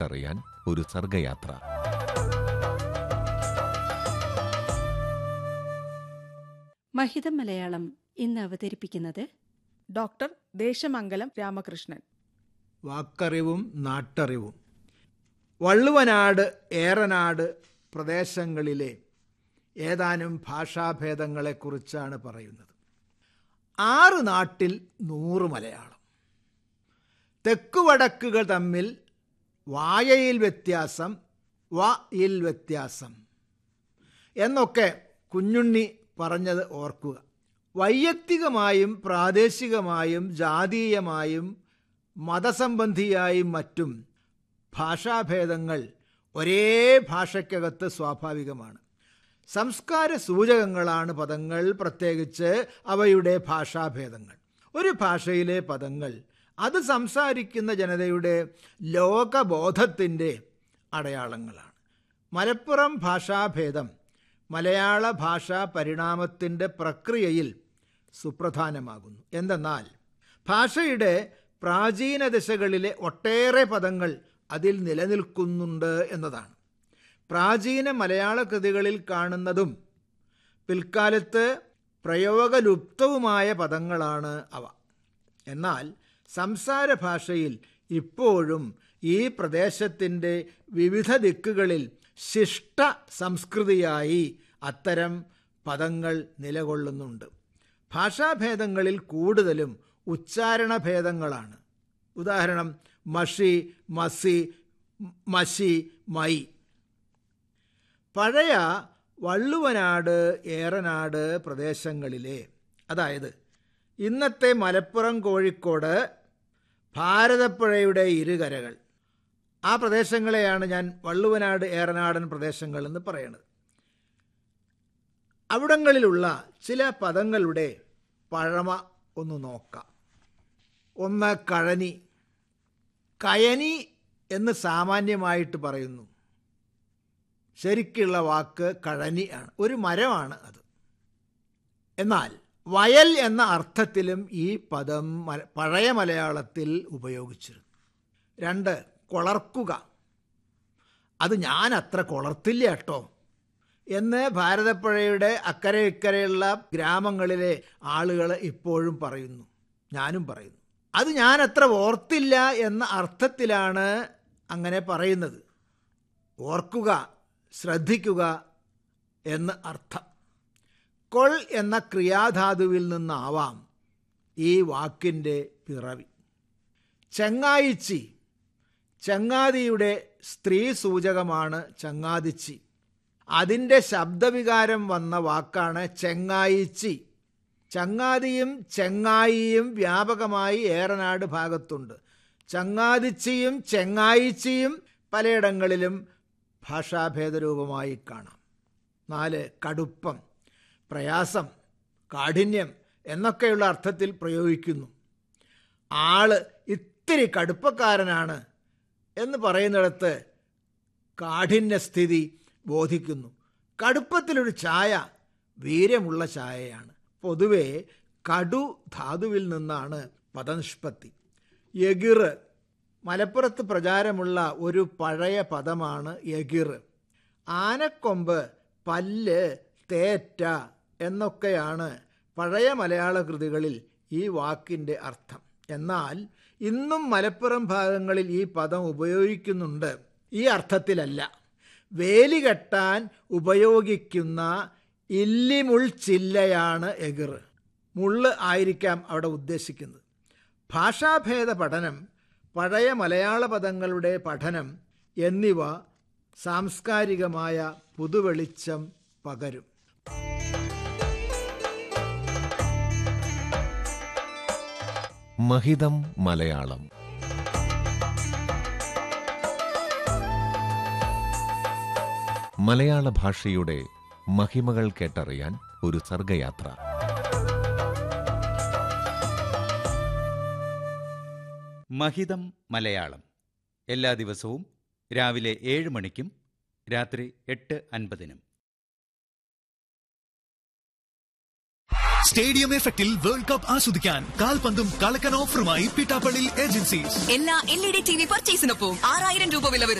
കേട്ടറിയാൻ ഒരു സർഗയാത്ര മഹിതം മലയാളം ഇന്ന് അവതരിപ്പിക്കുന്നത് ഡോക്ടർ ദേശമംഗലം രാമകൃഷ്ണൻ വാക്കറിവും നാട്ടറിവും വള്ളുവനാട് ഏറനാട് പ്രദേശങ്ങളിലെ ഏതാനും ഭാഷാഭേദങ്ങളെക്കുറിച്ചാണ് പറയുന്നത് ആറ് നാട്ടിൽ നൂറ് മലയാളം തെക്കുവടക്കുകൾ തമ്മിൽ വായയിൽ വ്യത്യാസം വ യിൽ വ്യത്യാസം എന്നൊക്കെ കുഞ്ഞുണ്ണി പറഞ്ഞത് ഓർക്കുക വൈയക്തികമായും പ്രാദേശികമായും ജാതീയമായും മതസംബന്ധിയായും മറ്റും ഭാഷാഭേദങ്ങൾ ഒരേ ഭാഷയ്ക്കകത്ത് സ്വാഭാവികമാണ് സംസ്കാര സൂചകങ്ങളാണ് പദങ്ങൾ പ്രത്യേകിച്ച് അവയുടെ ഭാഷാഭേദങ്ങൾ ഒരു ഭാഷയിലെ പദങ്ങൾ അത് സംസാരിക്കുന്ന ജനതയുടെ ലോകബോധത്തിൻ്റെ അടയാളങ്ങളാണ് മലപ്പുറം ഭാഷാഭേദം മലയാള ഭാഷാ പരിണാമത്തിൻ്റെ പ്രക്രിയയിൽ സുപ്രധാനമാകുന്നു എന്തെന്നാൽ ഭാഷയുടെ പ്രാചീന ദശകളിലെ ഒട്ടേറെ പദങ്ങൾ അതിൽ നിലനിൽക്കുന്നുണ്ട് എന്നതാണ് പ്രാചീന മലയാള കൃതികളിൽ കാണുന്നതും പിൽക്കാലത്ത് പ്രയോഗലുപ്തവുമായ പദങ്ങളാണ് അവ എന്നാൽ സംസാര ഭാഷയിൽ ഇപ്പോഴും ഈ പ്രദേശത്തിൻ്റെ വിവിധ ദിക്കുകളിൽ ശിഷ്ട സംസ്കൃതിയായി അത്തരം പദങ്ങൾ നിലകൊള്ളുന്നുണ്ട് ഭാഷാഭേദങ്ങളിൽ കൂടുതലും ഉച്ചാരണ ഭേദങ്ങളാണ് ഉദാഹരണം മഷി മസി മഷി മൈ പഴയ വള്ളുവനാട് ഏറനാട് പ്രദേശങ്ങളിലെ അതായത് ഇന്നത്തെ മലപ്പുറം കോഴിക്കോട് ഭാരതപ്പുഴയുടെ ഇരുകരകൾ ആ പ്രദേശങ്ങളെയാണ് ഞാൻ വള്ളുവനാട് ഏറനാടൻ പ്രദേശങ്ങൾ എന്ന് പറയുന്നത് അവിടങ്ങളിലുള്ള ചില പദങ്ങളുടെ പഴമ ഒന്ന് നോക്കാം ഒന്ന് കഴനി കയനി എന്ന് സാമാന്യമായിട്ട് പറയുന്നു ശരിക്കുള്ള വാക്ക് കഴനി ആണ് ഒരു മരമാണ് അത് എന്നാൽ വയൽ എന്ന അർത്ഥത്തിലും ഈ പദം മല- പഴയ മലയാളത്തിൽ ഉപയോഗിച്ചിരുന്നു രണ്ട് കൊളർക്കുക അത് ഞാൻ അത്ര കൊളർത്തില്ല കേട്ടോ എന്ന് ഭാരതപ്പുഴയുടെ അക്കരെ ഇക്കരെയുള്ള ഗ്രാമങ്ങളിലെ ആളുകൾ ഇപ്പോഴും പറയുന്നു ഞാനും പറയുന്നു അത് ഞാൻ അത്ര ഓർത്തില്ല എന്ന അർത്ഥത്തിലാണ് അങ്ങനെ പറയുന്നത് ഓർക്കുക ശ്രദ്ധിക്കുക എന്ന് അർത്ഥം കൊൾ എന്ന ക്രിയാധാതുവിൽ നിന്നാവാം ഈ വാക്കിൻ്റെ പിറവി ചെങ്ങായിച്ചി ചങ്ങാതിയുടെ സ്ത്രീ സൂചകമാണ് ചങ്ങാതിച്ചി അതിൻ്റെ ശബ്ദവികാരം വന്ന വാക്കാണ് ചെങ്ങായിച്ചി ചങ്ങാതിയും ചെങ്ങായിയും വ്യാപകമായി ഏറനാട് ഭാഗത്തുണ്ട് ചങ്ങാതിച്ചിയും ചെങ്ങായിച്ചിയും പലയിടങ്ങളിലും ഭാഷാഭേദരൂപമായി കാണാം നാല് കടുപ്പം പ്രയാസം കാഠിന്യം എന്നൊക്കെയുള്ള അർത്ഥത്തിൽ പ്രയോഗിക്കുന്നു ആള് ഇത്തിരി കടുപ്പക്കാരനാണ് എന്ന് പറയുന്നിടത്ത് കാഠിന്യസ്ഥിതി ബോധിക്കുന്നു കടുപ്പത്തിലൊരു ചായ വീര്യമുള്ള ചായയാണ് പൊതുവെ കടു ധാതുവിൽ നിന്നാണ് പദനിഷ്പത്തി എകിർ മലപ്പുറത്ത് പ്രചാരമുള്ള ഒരു പഴയ പദമാണ് എകിർ ആനക്കൊമ്പ് പല്ല് തേറ്റ എന്നൊക്കെയാണ് പഴയ മലയാള കൃതികളിൽ ഈ വാക്കിൻ്റെ അർത്ഥം എന്നാൽ ഇന്നും മലപ്പുറം ഭാഗങ്ങളിൽ ഈ പദം ഉപയോഗിക്കുന്നുണ്ട് ഈ അർത്ഥത്തിലല്ല വേലി കെട്ടാൻ ഉപയോഗിക്കുന്ന ഇല്ലിമുൾ ചില്ലയാണ് എകിർ മുള്ള് ആയിരിക്കാം അവിടെ ഉദ്ദേശിക്കുന്നത് ഭാഷാഭേദ പഠനം പഴയ മലയാള പദങ്ങളുടെ പഠനം എന്നിവ സാംസ്കാരികമായ പുതുവെളിച്ചം പകരും മഹിതം മലയാളം മലയാള ഭാഷയുടെ മഹിമകൾ കേട്ടറിയാൻ ഒരു സർഗയാത്ര മഹിതം മലയാളം എല്ലാ ദിവസവും രാവിലെ ഏഴ് മണിക്കും രാത്രി എട്ട് അൻപതിനും സ്റ്റേഡിയം എഫക്റ്റിൽ വേൾഡ് കപ്പ് ആസ്വദിക്കാൻ കാൽപന്തും കളക്കൻ ഓഫറുമായി പിട്ടാപ്പള്ളി ഏജൻസീസ് എല്ലാ L E D T V പർച്ചേസിനൊപ്പം ആറായിരം രൂപ വില വരുന്ന